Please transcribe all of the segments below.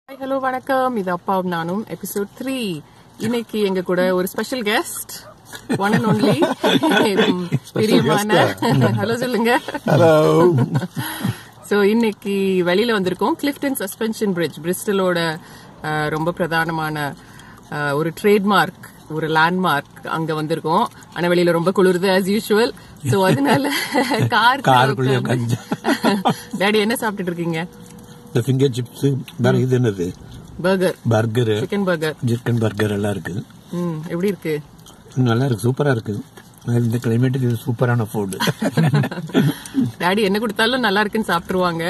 Hi hello வணக்கம் இது அப்பாவும் நானும் எபிசோட் த்ரீ இன்னைக்கு எங்க கூட ஒரு special guest one and only பிரியமான ஹலோ சொல்லுங்க ஹலோ சோ இன்னைக்கு வெளியில வந்திருக்கோம் கிளிஃப்டன் சஸ்பென்ஷன் பிரிட்ஜ் பிரிஸ்டலோட அஹ், ரொம்ப பிரதானமான அஹ், ஒரு ட்ரேட்மார்க் ஒரு லேண்ட்மார்க் அங்க வந்திருக்கோம் ஆனா வெளியில ரொம்ப குளிருது ஆஸ் யூஷுவல் சோ அதனால கார் காருக்குள்ளேயே உட்காந்து. டாடி என்ன சாப்பிட்டுட்டு இருக்கீங்க இந்த ஃபிங்கர் சிப்ஸ் வேற இது என்னது burger burger chicken burger chicken burger எல்லாம் இருக்கு ம் எப்படி இருக்கு நல்லா இருக்கு சூப்பரா இருக்கு இந்த கிளைமேட்டுக்கு இது சூப்பரான ஃபுட் டாடி என்ன கொடுத்தாலும் நல்லா இருக்குன்னு சாப்பிட்டுருவாங்க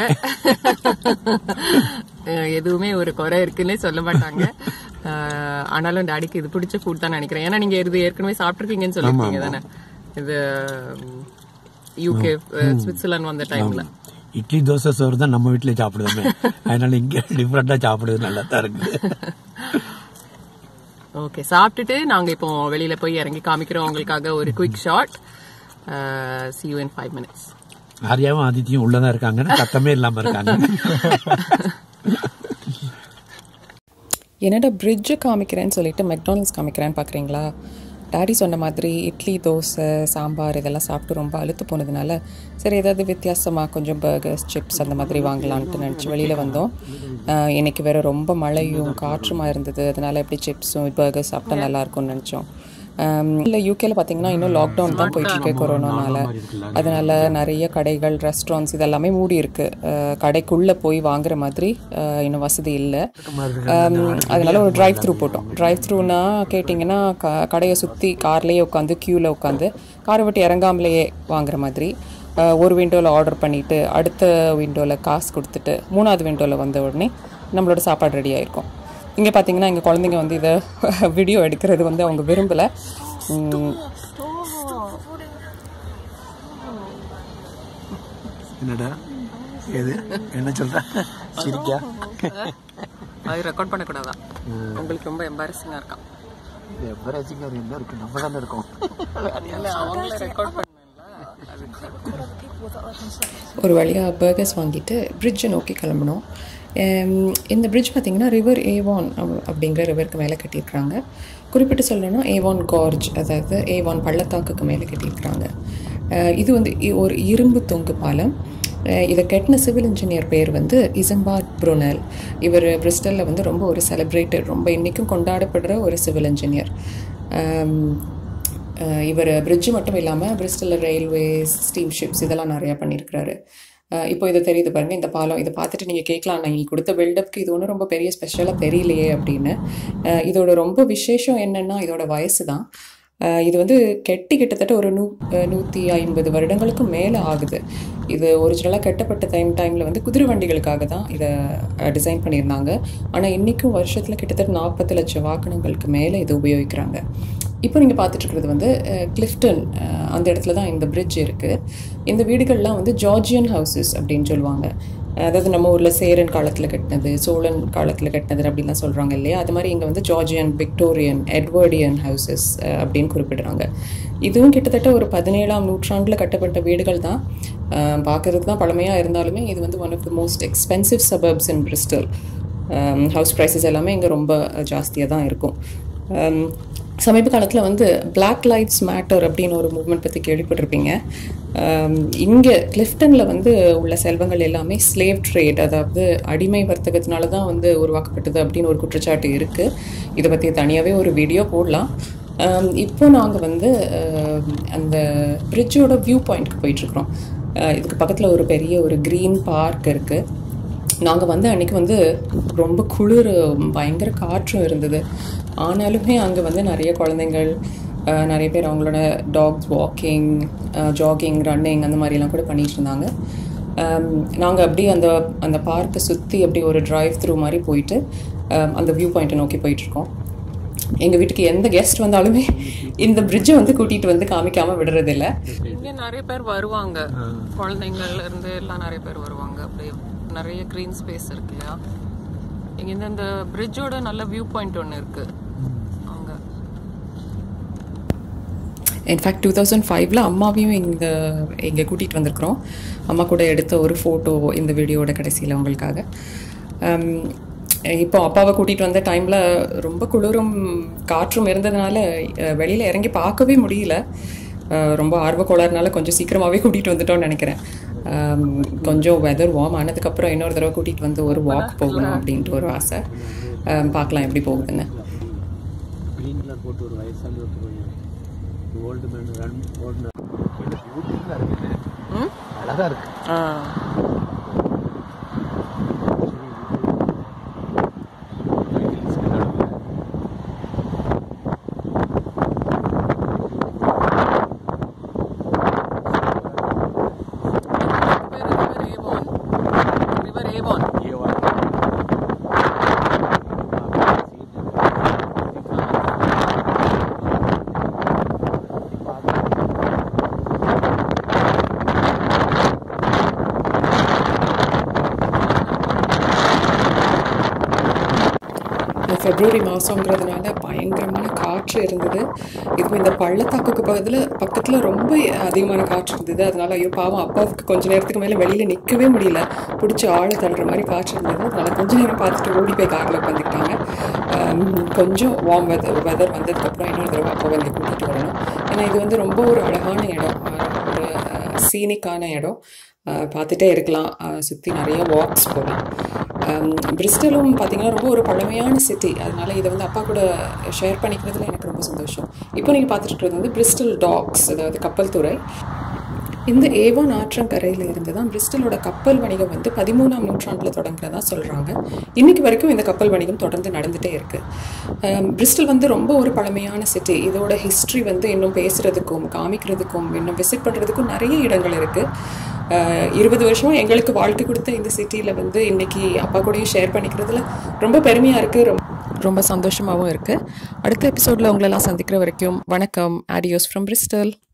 அஹ் எதுவுமே ஒரு குறை இருக்குன்னே சொல்ல மாட்டாங்க அஹ் ஆனாலும் டாடிக்கு இது பிடிச்ச ஃபுட் தான் நினைக்கிறேன் ஏன்னா நீங்க இது ஏற்கனவே சாப்பிட்டுருக்கீங்கன்னு சொல்லிருக்கீங்க தானே இது யூகே சுவிட்சர்லாந்து வந்த டைம்ல இட்லி தோசை சோறு தான் நம்ம வீட்லயே சாப்பிடுவோமே அதனால இங்க டிஃப்ரெண்டா சாப்பிடுறது நல்லா தான் இருக்கு ஓகே சாப்பிட்டுட்டு நாங்க இப்போ வெளியில போய் இறங்கி காமிக்கிறோம் உங்களுக்காக ஒரு quick shot see you in five minutes ஆரியாவும் ஆதித்யம் உள்ளதான் இருக்காங்கன்னா சத்தமே இல்லாம இருக்காங்க என்னடா பிரிட்ஜு காமிக்கிறேன்னு சொல்லிட்டு மெக்டானல்ட்ஸ் காமிக்கிறேன்னு பார்க்குறீங்களா டாடி சொன்ன மாதிரி இட்லி தோசை சாம்பார் இதெல்லாம் சாப்பிட்டு ரொம்ப அழுத்து போனதுனால சரி ஏதாவது வித்தியாசமாக கொஞ்சம் பர்கர்ஸ் சிப்ஸ் அந்த மாதிரி வாங்கலான்ட்டு நினச்சி வெளியில் வந்தோம் ஆஹ் இன்னைக்கு வேற ரொம்ப மழையும் காற்றுமா இருந்தது அதனால எப்படி சிப்ஸும் பர்கர்ஸ் சாப்பிட்டா நல்லா இருக்கும்னு நினச்சோம் இல்லை யூகேல பார்த்தீங்கன்னா இன்னும் லாக்டவுன் தான் போயிட்டு இருக்கு கொரோனானால அதனால நிறைய கடைகள் ரெஸ்டாரண்ட்ஸ் இதெல்லாமே மூடி இருக்கு அஹ் கடைக்குள்ள போய் வாங்குற மாதிரி அஹ் இன்னும் வசதி இல்லை அதனால ஒரு டிரைவ் த்ரூ போட்டோம் டிரைவ் த்ரூனா கேட்டிங்கன்னா க கடையை சுற்றி கார்லேயே உட்காந்து க்யூவில் உட்காந்து காரை விட்டு இறங்காமலேயே வாங்குற மாதிரி அஹ் ஒரு விண்டோவில் ஆர்டர் பண்ணிவிட்டு அடுத்த விண்டோவில் காசு கொடுத்துட்டு மூணாவது விண்டோவில் வந்த உடனே நம்மளோட சாப்பாடு ரெடி ஆயிருக்கும் இங்கே பார்த்தீங்கன்னா எங்கள் குழந்தைங்க வந்து இதை வீடியோ எடுக்கிறது வந்து அவங்க விரும்பலை உம், என்னடா எது என்ன சொல்ற சிரிக்கா அது ரெக்கார்ட் பண்ணக்கூடாதா உங்களுக்கு ரொம்ப எம்பாரசிங்கா இருக்கான் என்ன இருக்கு நம்ம தானே இருக்கோம் இல்ல அவங்கள ரெக்கார்ட் பண்ணல ஒரு வழியாக பர்கர்ஸ் வாங்கிட்டு பிரிட்ஜை நோக்கி கிளம்பினோம் எம், இந்த பிரிட்ஜ் பார்த்திங்கன்னா ரிவர் ஏவான் அப்படிங்கிற ரிவருக்கு மேலே கட்டியிருக்கிறாங்க குறிப்பிட்டு சொல்லணும்னா ஏவான் கார்ஜ் அதாவது ஏவான் பள்ளத்தாக்குக்கு மேலே கட்டியிருக்கிறாங்க அஹ், இது வந்து இ- ஒரு இரும்பு தொங்கு பாலம் அஹ், இதை கட்டின சிவில் இன்ஜினியர் பேர் வந்து இசம்பார்ட் ப்ரூனல் இவர் பிரிஸ்டலில் வந்து ரொம்ப ஒரு செலிப்ரேட்டட் ரொம்ப இன்றைக்கும் கொண்டாடப்படுற ஒரு சிவில் இன்ஜினியர் அஹ் இவர் பிரிட்ஜு மட்டும் இல்லாமல் பிரிஸ்டலில் ரயில்வேஸ் ஸ்டீம்ஷிப்ஸ் இதெல்லாம் நிறையா பண்ணியிருக்கிறாரு அஹ் இப்போ இது தெரியுது பாருங்க இந்த பாலம் இதை பார்த்துட்டு நீங்கள் கேட்கலாம் நான் நீங்கள் கொடுத்த பில்டப்க்கு இது ஒன்றும் ரொம்ப பெரிய ஸ்பெஷலாக தெரியலையே அப்படின்னு அஹ் இதோட ரொம்ப விசேஷம் என்னன்னா இதோட வயசு தான் அஹ் இது வந்து கெட்டி கிட்டத்தட்ட ஒரு நூ அஹ் நூற்றி ஐம்பது வருடங்களுக்கு மேலே ஆகுது இது ஒரிஜினலாக கட்டப்பட்ட டைம் டைமில் வந்து குதிரை வண்டிகளுக்காக தான் இதை டிசைன் பண்ணியிருந்தாங்க ஆனால் இன்றைக்கும் வருஷத்தில் கிட்டத்தட்ட நாற்பது லட்சம் வாகனங்களுக்கு மேலே இது உபயோகிக்கிறாங்க இப்போ நீங்கள் பார்த்துட்டு இருக்கிறது வந்து அஹ், கிளிஃப்டன் அஹ், அந்த இடத்துல தான் இந்த பிரிட்ஜ் இருக்குது இந்த வீடுகள்லாம் வந்து ஜார்ஜியன் ஹவுசஸ் அப்படின்னு சொல்லுவாங்க அதாவது நம்ம ஊரில் சேரன் காலத்தில் கட்டினது சோழன் காலத்தில் கட்டினது அப்படின்லாம் சொல்கிறாங்க இல்லையா அது மாதிரி இங்கே வந்து ஜார்ஜியன் விக்டோரியன் எட்வர்டியன் ஹவுசஸ் அப்படின்னு குறிப்பிடுறாங்க இதுவும் கிட்டத்தட்ட ஒரு பதினேழாம் நூற்றாண்டில் கட்டப்பட்ட வீடுகள் தான் பார்க்கறதுக்கு தான் பழமையாக இருந்தாலுமே இது வந்து one of the most expensive suburbs in Bristol house prices எல்லாமே இங்கே ரொம்ப ஜாஸ்தியாக தான் இருக்கும் Um, சமீப காலத்தில் வந்து Black லைட்ஸ் மேட்டர் அப்படின்னு ஒரு மூவ்மெண்ட் பற்றி கேள்விப்பட்டிருப்பீங்க இங்கே கிளிஃப்டனில் வந்து உள்ள செல்வங்கள் எல்லாமே ஸ்லேவ் ட்ரேட் அதாவது அடிமை வர்த்தகத்தினால தான் வந்து உருவாக்கப்பட்டது அப்படின்னு ஒரு குற்றச்சாட்டு இருக்குது இதை பற்றி தனியாகவே ஒரு வீடியோ போடலாம் Um, இப்போ நாங்கள் வந்து um, அந்த பிரிட்ஜோட வியூ பாயிண்ட்க்கு போயிட்டுருக்குறோம் இதுக்கு பக்கத்தில் ஒரு பெரிய ஒரு க்ரீன் பார்க் இருக்குது நாங்கள் வந்து அன்றைக்கி வந்து ரொம்ப குளிர் பயங்கர காற்றும் இருந்தது ஆனாலுமே அங்கே வந்து நிறைய குழந்தைங்கள் அஹ், நிறைய பேர் அவங்களோட டாக்ஸ் வாக்கிங் ஜாகிங் ரன்னிங் அந்த மாதிரிலாம் கூட பண்ணிட்டு இருந்தாங்க நாங்கள் அப்படியே அந்த அந்த பார்க்கை சுற்றி அப்படியே ஒரு டிரைவ் த்ரூ மாதிரி போயிட்டு அஹ், அந்த வியூ பாயிண்ட்டை நோக்கி போயிட்டுருக்கோம் எங்கள் வீட்டுக்கு எந்த கெஸ்ட் வந்தாலுமே இந்த பிரிட்ஜை வந்து கூட்டிகிட்டு வந்து காமிக்காமல் விடுறதில்ல இங்க நிறைய பேர் வருவாங்க குழந்தைங்கள்ல இருந்து எல்லாம் நிறைய பேர் வருவாங்க அப்படியே நிறைய கிரீன் ஸ்பேஸ் இருக்கு இல்லையா இங்க இந்த இந்த பிரிட்ஜோட நல்ல வியூ பாயிண்ட் ஒன்று இருக்கு அங்க இன்ஃபேக்ட் டூ தௌசண்ட் ஃபைவ்ல அம்மாவையும் இங்கே இங்கே கூட்டிகிட்டு வந்திருக்கிறோம் அம்மா கூட எடுத்த ஒரு ஃபோட்டோ இந்த வீடியோட கடைசியில் உங்களுக்காக இப்போ அப்பாவை கூட்டிகிட்டு வந்த டைமில் ரொம்ப குளிரும் காற்றும் இருந்ததுனால வெளியில் இறங்கி பார்க்கவே முடியல அஹ் ரொம்ப ஆர்வக்கோளாறுனால கொஞ்சம் சீக்கிரமாகவே கூட்டிகிட்டு வந்துட்டோம்னு நினைக்கிறேன் அம், கொஞ்சம் வெதர் வார்ம் ஆனதுக்கப்புறம் இன்னொரு தடவை கூட்டிகிட்டு வந்து ஒரு வாக் போகணும் அப்படின்ட்டு ஒரு ஆசை அம், பார்க்கலாம் எப்படி போகுதுன்னு கிரீன் கலர் போட்டு ஒரு வயசாளி ஒருத்தர் கொஞ்சம் ஓல்டு மேன் ரன் ஓடுன பியூட்டிஃபுல்லாக இருக்குது அழகா இருக்கு ரிவர் ஏவான் இந்த ஃபெப்ரவரி மாதங்கிறதுனால பயங்கரமான காற்று இருந்தது இதுவும் இந்த பள்ளத்தாக்குக்கு பக்கத்தில் பக்கத்தில் ரொம்ப அதிகமான காற்று இருந்தது அதனால ஐயோ பாவம் அப்பாவுக்கு கொஞ்ச நேரத்துக்கு மேலே வெளியில் நிற்கவே முடியல பிடிச்சி ஆழ தள்ளுற மாதிரி காற்று இருந்தது அதனால கொஞ்ச நேரம் பார்த்துட்டு ஓடி போய் காரில் உட்காந்துக்கிட்டாங்க ஆம், கொஞ்சம் வார்ம் வெதர் வெதர் வந்ததுக்கப்புறம் இன்னொரு தடவை அப்பா வந்து கூட்டிகிட்டு வரணும் ஏன்னா இது வந்து ரொம்ப ஒரு அழகான இடம் ஆஹ் ஒரு சீனிக்கான இடம் ஆஹ் பார்த்துட்டே இருக்கலாம் சுற்றி நிறைய வாக்ஸ் போகலாம் பிரிஸ்டலும் பார்த்தீங்கன்னா ரொம்ப ஒரு பழமையான சிட்டி அதனால இதை வந்து அப்பா கூட ஷேர் பண்ணிக்கிறதுல எனக்கு ரொம்ப சந்தோஷம் இப்போ நீங்கள் பார்த்துட்டு இருக்கிறது வந்து பிரிஸ்டல் டாக்ஸ் அதாவது கப்பல் துறை இந்த ஏவான் ஆற்றங்கரையில் இருந்து தான் பிரிஸ்டலோட கப்பல் வணிகம் வந்து பதிமூணாம் நூற்றாண்டில் தொடங்குறதா சொல்கிறாங்க இன்னைக்கு வரைக்கும் இந்த கப்பல் வணிகம் தொடர்ந்து நடந்துகிட்டே இருக்குது பிரிஸ்டல் வந்து ரொம்ப ஒரு பழமையான சிட்டி இதோட ஹிஸ்ட்ரி வந்து இன்னும் பேசுகிறதுக்கும் காமிக்கிறதுக்கும் இன்னும் விசிட் பண்ணுறதுக்கும் நிறைய இடங்கள் இருக்குது இருபது வருஷம் எங்களுக்கு வாழ்க்கை கொடுத்த இந்த சிட்டியில் வந்து இன்னைக்கு அப்பா கூடயும் ஷேர் பண்ணிக்கிறதுல ரொம்ப பெருமையாக இருக்குது ரொம்ப ரொம்ப சந்தோஷமாகவும் இருக்குது அடுத்த எபிசோடில் உங்களெல்லாம் சந்திக்கிற வரைக்கும் வணக்கம் ஆடியோஸ் ஃப்ரம் பிரிஸ்டல்